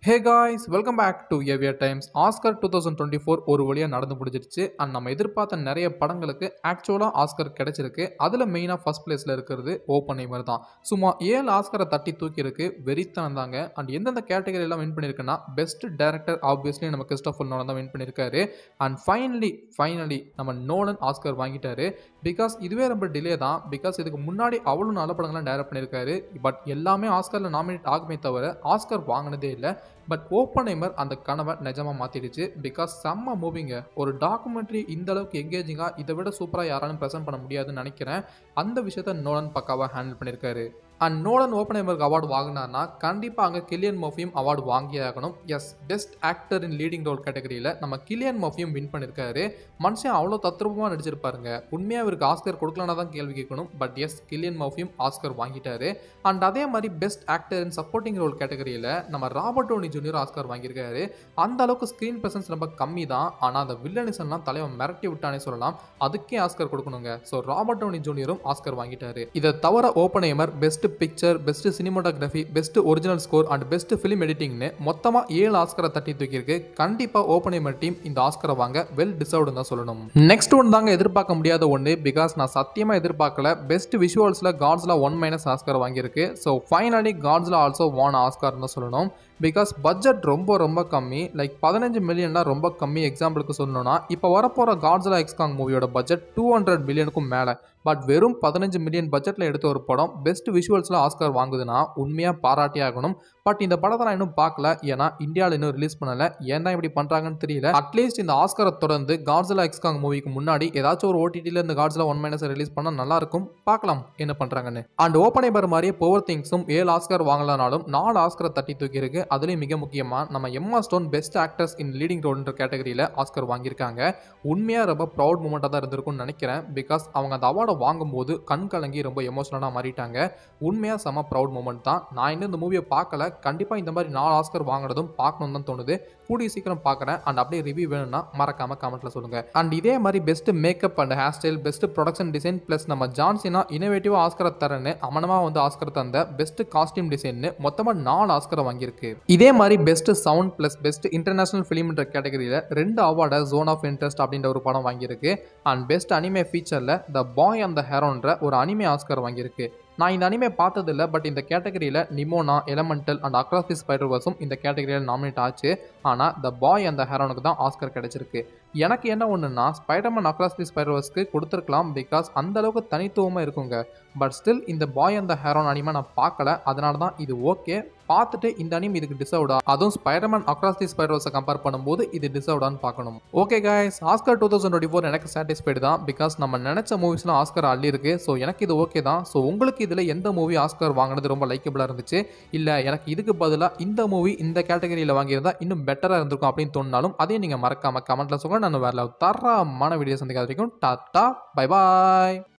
hey guys welcome back to எவியர் times Oscar two thousand twenty four ஒரு வழியாக நடந்து முடிஞ்சிருச்சு அண்ட் நம்ம எதிர்பார்த்த நிறைய படங்களுக்கு ஆக்சுவலாக ஆஸ்கர் கிடைச்சிருக்கு அதில் மெயினாக ஃபர்ஸ்ட் பிளேஸில் இருக்கிறது ஓப்பன் ஐமர் தான் சும்மா ஏழு ஆஸ்கரை தட்டி தூக்கி இருக்கு வெறித்தனம் தாங்க அண்ட் எந்தெந்த கேட்டகரியெல்லாம் வின் பண்ணியிருக்குன்னா பெஸ்ட் டேரக்டர் ஆப்வியஸ்லி நம்ம கிறிஸ்டோஃபர் நோலன் தான் வின் பண்ணியிருக்காரு அண்ட் ஃபைனலி ஃபைனலி நம்ம நோலன் ஆஸ்கர் வாங்கிட்டாரு பிகாஸ் இதுவே ரொம்ப டிலே தான் பிகாஸ் இதுக்கு முன்னாடி அவ்வளோ நல்ல படங்கள்லாம் டைரக்ட் பண்ணியிருக்காரு பட் எல்லாமே ஆஸ்கரில் நாமினேட் ஆகுமே தவிர ஆஸ்கர் வாங்கினதே இல்லை பட் ஓப்பனைமர் அந்த கனவை நிஜமாக மாற்றிடுச்சு பிகாஸ் செம்ம மூவிங்க ஒரு டாக்குமெண்ட்ரி இந்த அளவுக்கு எங்கேஜிங்காக இதை விட சூப்பராக யாராலும் ப்ரெசென்ட் பண்ண முடியாதுன்னு நினைக்கிறேன் அந்த விஷயத்த நோலன் பக்காவாக ஹேண்டில் பண்ணியிருக்காரு அண்ட் நோலன் ஓப்பனைமருக்கு அவார்டு வாங்கினார்னா கண்டிப்பாக அங்கே கில்லியன் மோஃபியும் அவார்டு வாங்கியே ஆகணும் as best actor in leading role கேட்டகரியில் நம்ம கில்லியன் மோஃபியும் வின் பண்ணியிருக்காரு மனுஷன் அவ்வளோ தத்ரூபமாக நடிச்சிருப்பாருங்க உண்மையாக இவருக்கு ஆஸ்கர் கொடுக்கலனா தான் கேள்வி கேட்கணும் பட் எஸ் கில்லியன் மோஃபியும் ஆஸ்கர் வாங்கிட்டாரு அண்ட் அதே மாதிரி best actor in supporting role கேட்டகரியில் நம்ம ராபர்ட் டோனி ஜூனியர் ஆஸ்கர் வாங்கியிருக்காரு அந்த அளவுக்கு ஸ்க்ரீன் பிரசன்ஸ் ரொம்ப கம்மி தான் ஆனால் அந்த வில்லனிசன்லாம் தலைவன் மிரட்டி விட்டானே சொல்லலாம் அதுக்கே ஆஸ்கர் கொடுக்கணுங்க ஸோ ராபர்ட் டோனி ஜூனியரும் ஆஸ்கர் வாங்கிட்டாரு இதை தவிர Oppenheimer best picture best cinematography best original score and best film எடிட்டிங்னு மொத்தமாக ஏழு ஆஸ்கரை தட்டி தூக்கியிருக்கு கண்டிப்பாக ஓப்பனேமர் டீம் இந்த ஆஸ்கரை வாங்க வெல் டிசர்வ்டு தான் சொல்லணும் நெக்ஸ்ட் ஒன் தாங்க எதிர்பார்க்க முடியாத ஒன்று பிகாஸ் நான் சத்தியமாக எதிர்பார்க்கல பெஸ்ட் விஷுவல்ஸில் காட்ஸில் ஒன் மைனஸ் ஆஸ்கர் வாங்கியிருக்கு so finally Godzilla also won Oscar தான் சொல்லணும் பிகாஸ் பட்ஜெட் ரொம்ப ரொம்ப கம்மி லைக் பதினஞ்சு மில்லியன்லாம் ரொம்ப கம்மி எக்ஸாம்பிளுக்கு சொல்லணும்னா இப்போ வரப்போகிற காட்ஸில் எக்ஸ்காங் மூவியோட பட்ஜெட் டூ ஹண்ட்ரட் மில்லியனுக்கும் மேலே பட் வெறும் பதினஞ்சு மில்லியன் பட்ஜெட்டில் எடுத்த ஒரு படம் பெஸ்ட் விஷுவல்ஸில் ஆஸ்கர் வாங்குதுன்னா உண்மையாக பாராட்டி ஆகணும் பட் இந்த படத்தை நான் இன்னும் பார்க்கல ஏன்னா இந்தியாவில் இன்னும் ரிலீஸ் பண்ணல ஏன் தான் இப்படி பண்ணுறாங்கன்னு தெரியல அட்லீஸ்ட் இந்த ஆஸ்கரை தொடர்ந்து காட்ஸில் எக்ஸ்காங் மூவிக்கு முன்னாடி ஏதாச்சும் ஒரு ஓடிடியில் இந்த காட்ஸில் ஒன் மைனஸ் ரிலீஸ் பண்ணால் நல்லா இருக்கும் பார்க்கலாம் என்ன பண்ணுறாங்கன்னு அண்ட் ஓப்பனைபர் மாதிரியே பவர் திங்ஸும் ஏழு ஆஸ்கர் வாங்கலனாலும் நாலு ஆஸ்கரை தட்டி தூக்கி இருக்கு அதுலேயும் மிக முக்கியமாக நம்ம Emma Stone best actors in leading ரோல்ன்ற கேட்டகரியில் ஆஸ்கர் வாங்கியிருக்காங்க உண்மையாக ரொம்ப ப்ரௌட் மூமெண்ட்டாக தான் இருந்திருக்கும்னு நினைக்கிறேன் பிகாஸ் அவங்க அந்த அவார்டை வாங்கும்போது கண் கலங்கி ரொம்ப எமோஷனலாக மாறிட்டாங்க உண்மையாக செம ப்ரௌட் மூமெண்ட் தான் நான் இன்னும் இந்த மூவியை பார்க்கல கண்டிப்பாக இந்த மாதிரி நாலு ஆஸ்கர் வாங்கினதும் பார்க்கணும் தான் தோணுது கூடிய சீக்கிரம் பார்க்குறேன் அண்ட் அப்படியே ரிவ்யூ வேணும்னா மறக்காம கமெண்ட்ல சொல்லுங்க அண்ட் இதே மாதிரி best makeup and hair style best production design plus நம்ம ஜான்சினா இனோவேட்டிவ் ஆஸ்கரை தரேன்னு அமனமாக வந்து ஆஸ்கர் தந்த பெஸ்ட் காஸ்டியூம் டிசைன்னு மொத்தமாக நாலு ஆஸ்கரை வாங்கியிருக்கு இதே மாதிரி best sound plus best international ஃபிலிம்ன்ற கேட்டகரியில் ரெண்டு அவார்டை ஜோன் ஆஃப் இன்ட்ரெஸ்ட் அப்படின்ற ஒரு படம் வாங்கியிருக்கு அண்ட் பெஸ்ட் அனிமே ஃபீச்சரில் த பாய் அந்த ஹேரோன்ற ஒரு அனிமே ஆஸ்கர் வாங்கியிருக்கு நான் இந்த அனிமே பார்த்ததில்ல பட் இந்த கேட்டகரியில் Nimona Elemental and across the spider வர்ஸும் இந்த கேட்டகரியில் நாமினேட் ஆச்சு ஆனால் த பாய் அந்த ஹேரோனுக்கு தான் ஆஸ்கர் கிடைச்சிருக்கு எனக்கு என்ன ஒன்றுனா ஸ்பைடர்மேன் அக்ராஸ் தி ஸ்பைடர் வர்ஸ்க்கு கொடுத்துருக்கலாம் பிகாஸ் அந்த அளவுக்கு தனித்துவமாக இருக்குங்க பட் ஸ்டில் இந்த பாய் அந்த ஹேரோன் அனிமே நான் பார்க்கல அதனால தான் இது ஓகே பார்த்துட்டு இந்த அனிம் இதுக்கு டிசர்வ்டா அதுவும் ஸ்பைடர்மேன் அக்ராஸ் தி ஸ்பைடர் வர்ஸை கம்பேர் பண்ணும்போது இது டிசர்வ்டான்னு பார்க்கணும் okay guys Oscar two thousand twenty four எனக்கு சாட்டிஸ்ஃபைடு தான் பிகாஸ் நம்ம நினச்ச மூவிஸ்லாம் ஆஸ்கர் அள்ளி இருக்கு ஸோ எனக்கு இது ஓகே தான் ஸோ உங்களுக்கு இதில் எந்த மூவி ஆஸ்கர் வாங்கினது ரொம்ப லைக்கபிளாக இருந்துச்சு இல்லை எனக்கு இதுக்கு பதிலாக இந்த மூவி இந்த கேட்டகரியில் வாங்கியிருந்தா இன்னும் பெட்டராக இருந்திருக்கும் அப்படின்னு தோணினாலும் அதையும் நீங்கள் மறக்காம கமெண்ட்டில் சொல்லுங்கள் நான் வேறு தரமான வீடியோ சந்திக்காத வரைக்கும் டாட்டா பை பாய்